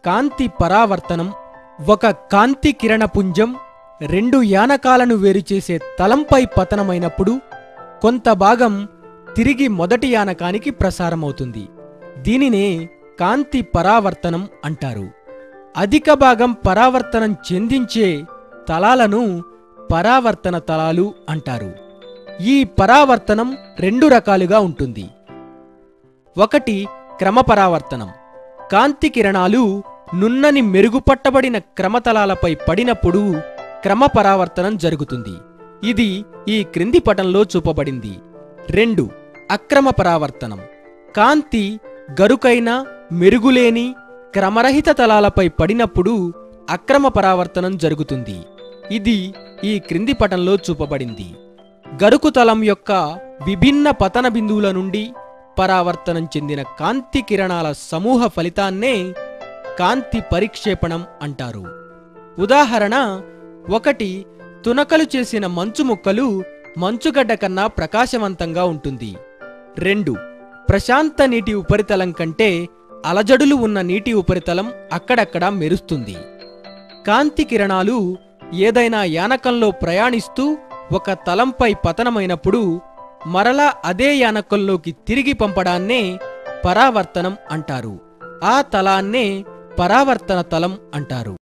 కాంతి పరావర్తనం ఒక కాంతి కిరణపుంజం రెండు యానకాలను వేరుచేసే తలంపై పతనమైనప్పుడు కొంత భాగం తిరిగి మొదటి యానకానికి ప్రసారమవుతుంది దీనినే కాంతి పరావర్తనం అంటారు అధిక భాగం పరావర్తనం చెందించే తలాలను పరావర్తన తలాలు అంటారు ఈ పరావర్తనం రెండు రకాలుగా ఉంటుంది ఒకటి క్రమపరావర్తనం కాంతి కిరణాలు నున్నని మెరుగుపట్టబడిన క్రమతలాలపై పడినప్పుడు క్రమపరావర్తనం జరుగుతుంది ఇది ఈ క్రింది పటంలో చూపబడింది రెండు అక్రమ పరావర్తనం కాంతి గరుకైన మెరుగులేని క్రమరహిత తలాలపై పడినప్పుడు అక్రమ పరావర్తనం జరుగుతుంది ఇది ఈ క్రింది పటంలో చూపబడింది గరుకు తలం యొక్క విభిన్న పతన బిందువుల నుండి పరావర్తనం చెందిన కాంతి కిరణాల సమూహ ఫలితాన్నే కాంతి పరిక్షేపణం అంటారు ఉదాహరణ ఒకటి తునకలు చేసిన మంచు ముక్కలు మంచుగడ్డ కన్నా ప్రకాశవంతంగా ఉంటుంది రెండు ప్రశాంత నీటి ఉపరితలం కంటే అలజడులు ఉన్న నీటి ఉపరితలం అక్కడక్కడా మెరుస్తుంది కాంతి కిరణాలు ఏదైనా యానకంలో ప్రయాణిస్తూ ఒక తలంపై పతనమైనప్పుడు మరలా అదే యానకంలోకి తిరిగి పంపడాన్నే పరావర్తనం అంటారు ఆ తలాన్నే పరావర్తన తలం అంటారు